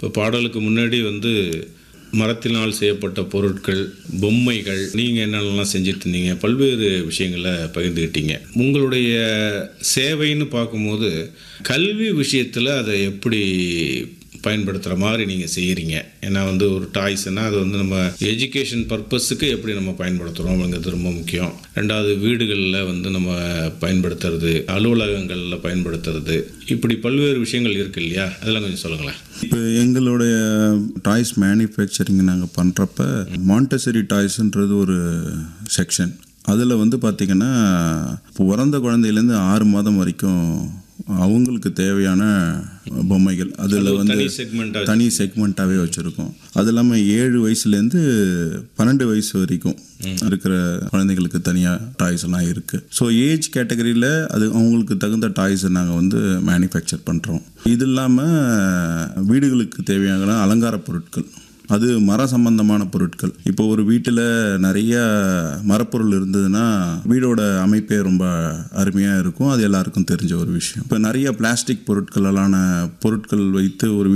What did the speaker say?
இப்போ பாடலுக்கு முன்னாடி வந்து மரத்தினால் செய்யப்பட்ட பொருட்கள் பொம்மைகள் நீங்கள் என்னென்னலாம் செஞ்சுட்டு இருந்தீங்க பல்வேறு விஷயங்களை பகிர்ந்துக்கிட்டீங்க உங்களுடைய சேவைன்னு பார்க்கும்போது கல்வி விஷயத்தில் அதை எப்படி பயன்படுத்துகிற மாதிரி நீங்கள் செய்கிறீங்க ஏன்னா வந்து ஒரு டாய்ஸ்னால் அது வந்து நம்ம எஜுகேஷன் பர்பஸுக்கு எப்படி நம்ம பயன்படுத்துகிறோம்ங்கிறது ரொம்ப முக்கியம் ரெண்டாவது வீடுகளில் வந்து நம்ம பயன்படுத்துறது அலுவலகங்களில் பயன்படுத்துறது இப்படி பல்வேறு விஷயங்கள் இருக்கு இல்லையா அதெல்லாம் கொஞ்சம் சொல்லுங்களேன் இப்போ எங்களுடைய டாய்ஸ் மேனுஃபேக்சரிங் நாங்கள் பண்ணுறப்ப மாண்டசரி டாய்ஸ்ன்றது ஒரு செக்ஷன் அதில் வந்து பார்த்திங்கன்னா இப்போ பிறந்த குழந்தையிலேருந்து ஆறு மாதம் வரைக்கும் அவங்களுக்கு தேவையான பொம்மைகள் அதில் வந்து தனி செக்மெண்ட்டாக தனி செக்மெண்ட்டாகவே வச்சுருக்கோம் அது இல்லாமல் ஏழு வயசுலேருந்து பன்னெண்டு வயசு வரைக்கும் இருக்கிற குழந்தைகளுக்கு தனியாக டாய்ஸ் எல்லாம் இருக்குது ஸோ ஏஜ் கேட்டகரியில் அது அவங்களுக்கு தகுந்த டாய்ஸை நாங்கள் வந்து மேனுஃபேக்சர் பண்ணுறோம் இது இல்லாமல் வீடுகளுக்கு தேவையான அலங்கார பொருட்கள் அது மர சம்பந்தமான பொருட்கள் இப்போ ஒரு வீட்டில் நிறைய மரப்பொருள் இருந்ததுன்னா வீடோட அமைப்பே ரொம்ப அருமையாக இருக்கும் அது எல்லாருக்கும் தெரிஞ்ச ஒரு விஷயம் இப்போ நிறைய பிளாஸ்டிக் பொருட்களாலான பொருட்கள் வைத்து ஒரு